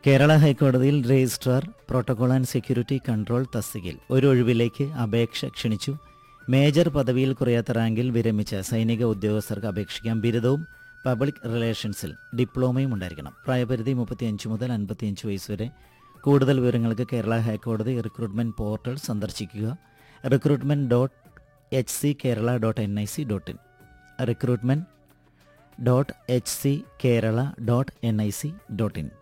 കേരള ഹൈക്കോടതിയിൽ registrar protocol and security control തസ്തികയിൽ ഒരു ഒഴിവിലേക്ക് അപേക്ഷ ക്ഷണിച്ചു മേജർ പദവിയിൽ കുറയാത്ത റാങ്കിൽ വിരമിച്ച സൈനിക ഉദ്യോഗസ്ഥർക്ക് അപേക്ഷിക്കാം ബിരുദവും പബ്ലിക് റിലേഷൻസിൽ ഡിപ്ലോമയും ഉണ്ടായിരിക്കണം പ്രായപരിധി മുപ്പത്തിയഞ്ച് മുതൽ അൻപത്തിയഞ്ച് വയസ്സ് വരെ കൂടുതൽ വിവരങ്ങൾക്ക് കേരള ഹൈക്കോടതി റിക്രൂട്ട്മെന്റ് പോർട്ടൽ സന്ദർശിക്കുക recruitment dot H C Kerala dot N I C dot in recruitment dot H C Kerala dot N I C dot in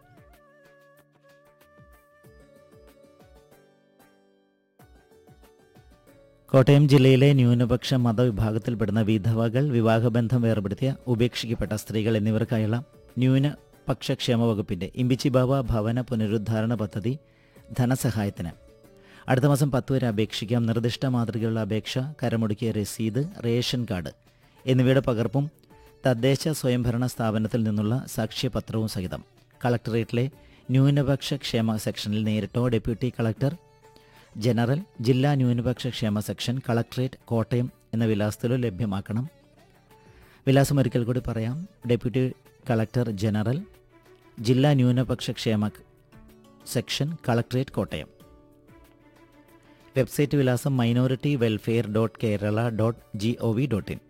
Kottayam ജില്ലയിലെ ന്യൂനപക്ഷ മതവിഭാഗത്തിൽപ്പെടുന്ന വിധവകൾ വിവാഹബന്ധം വേർപെടുത്തിയ ഉപേക്ഷിക്കപ്പെട്ട സ്ത്രീകൾ എന്നിവർക്കായുള്ള ന്യൂനപക്ഷക്ഷേമ വകുപ്പിന്റെ ഇമ്പിച്ചിബാവ ഭവന പുനരുദ്ധാരണ പദ്ധതി ധനസഹായത്തിന് അടുത്ത മാസം പത്ത് വരെ അപേക്ഷിക്കാം നിർദ്ദിഷ്ട മാതൃകയുള്ള അപേക്ഷ കരമുടുക്കിയ രസീത് റേഷൻ കാർഡ് എന്നിവയുടെ പകർപ്പും തദ്ദേശ സ്വയംഭരണ സ്ഥാപനത്തിൽ നിന്നുള്ള സാക്ഷ്യപത്രവും സഹിതം കളക്ടറേറ്റിലെ ന്യൂനപക്ഷ ക്ഷേമ സെക്ഷനിൽ നേരിട്ടോ ഡെപ്യൂട്ടി കളക്ടർ ജനറൽ ജില്ലാ ന്യൂനപക്ഷ ക്ഷേമ സെക്ഷൻ കളക്ടറേറ്റ് കോട്ടയം എന്ന വിലാസത്തിലോ ലഭ്യമാക്കണം വിലാസം ഒരിക്കൽ കൂടി പറയാം ഡെപ്യൂട്ടി കളക്ടർ ജനറൽ ജില്ലാ ന്യൂനപക്ഷ ക്ഷേമ സെക്ഷൻ കളക്ടറേറ്റ് കോട്ടയം വെബ്സൈറ്റ് വിലാസം minority welfare dot Kerala dot G O V dot in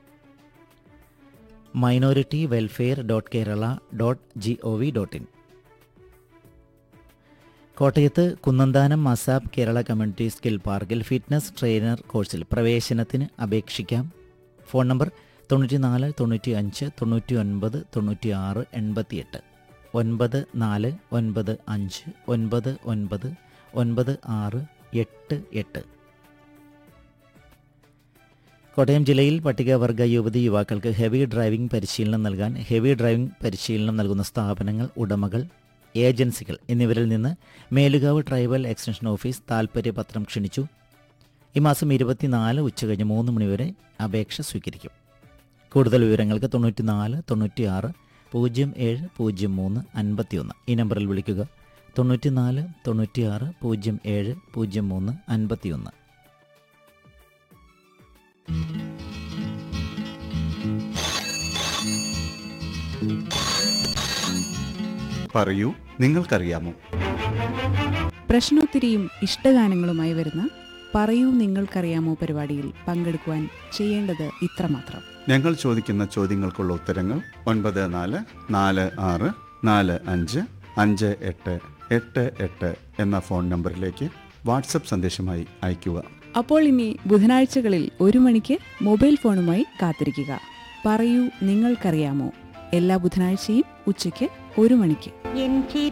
minority welfare dot Kerala dot G O V dot in കോട്ടയത്ത് കുന്നന്താനം മസാബ് കേരള കമ്മ്യൂണിറ്റി സ്കിൽ പാർക്കിൽ ഫിറ്റ്നസ് ട്രെയിനർ കോഴ്സിൽ പ്രവേശനത്തിന് അപേക്ഷിക്കാം ഫോൺ നമ്പർ തൊണ്ണൂറ്റി നാല് തൊണ്ണൂറ്റി അഞ്ച് തൊണ്ണൂറ്റി ഒൻപത് തൊണ്ണൂറ്റി ആറ് എൺപത്തിയെട്ട് ഒൻപത് നാല് ഒൻപത് അഞ്ച് ഒൻപത് ഒൻപത് ഒൻപത് ആറ് എട്ട് എട്ട് കോട്ടയം ജില്ലയിൽ പട്ടികവർഗ യുവതി യുവാക്കൾക്ക് ഹെവി ഡ്രൈവിംഗ് പരിശീലനം നൽകാൻ ഹെവി ഡ്രൈവിംഗ് പരിശീലനം നൽകുന്ന സ്ഥാപനങ്ങൾ ഉടമകൾ ഏജൻസികൾ എന്നിവരിൽ നിന്ന് മേലുകാവ് ട്രൈബൽ എക്സ്റ്റൻഷൻ ഓഫീസ് താൽപ്പര്യപത്രം ക്ഷണിച്ചു ഈ മാസം ഇരുപത്തിനാല് ഉച്ചകഴിഞ്ഞ് മൂന്ന് മണിവരെ അപേക്ഷ സ്വീകരിക്കും കൂടുതൽ വിവരങ്ങൾക്ക് തൊണ്ണൂറ്റി നാല് തൊണ്ണൂറ്റി ആറ് പൂജ്യം ഏഴ് പൂജ്യം മൂന്ന് അൻപത്തിയൊന്ന് ഈ നമ്പറിൽ വിളിക്കുക തൊണ്ണൂറ്റി നാല് തൊണ്ണൂറ്റി ആറ് പൂജ്യം ഏഴ് പൂജ്യം മൂന്ന് അൻപത്തിയൊന്ന് പറയൂ നിങ്ങൾക്കറിയാമോ പ്രശ്നോത്തരിയും ഇഷ്ടഗാനങ്ങളുമായി വരുന്ന പറയൂ നിങ്ങൾക്കറിയാമോ പരിപാടിയിൽ പങ്കെടുക്കുവാൻ ചെയ്യേണ്ടത് ഇത്രമാത്രം ഞങ്ങൾ ചോദിക്കുന്ന ചോദ്യങ്ങൾക്കുള്ള ഉത്തരങ്ങൾ ഒൻപത് നാല് നാല് ആറ് നാല് അഞ്ച് അഞ്ച് എട്ട് എട്ട് എട്ട് എന്ന ഫോൺ നമ്പറിലേക്ക് വാട്സപ്പ് സന്ദേശമായി അയയ്ക്കുക അപ്പോൾ ഇനി ബുധനാഴ്ചകളിൽ ഒരു മണിക്ക് മൊബൈൽ ഫോണുമായി കാത്തിരിക്കുക പറയൂ നിങ്ങൾക്കറിയാമോ എല്ലാ ബുധനാഴ്ചയും ഉച്ചയ്ക്ക് ഒരു മണിക്ക് എൻ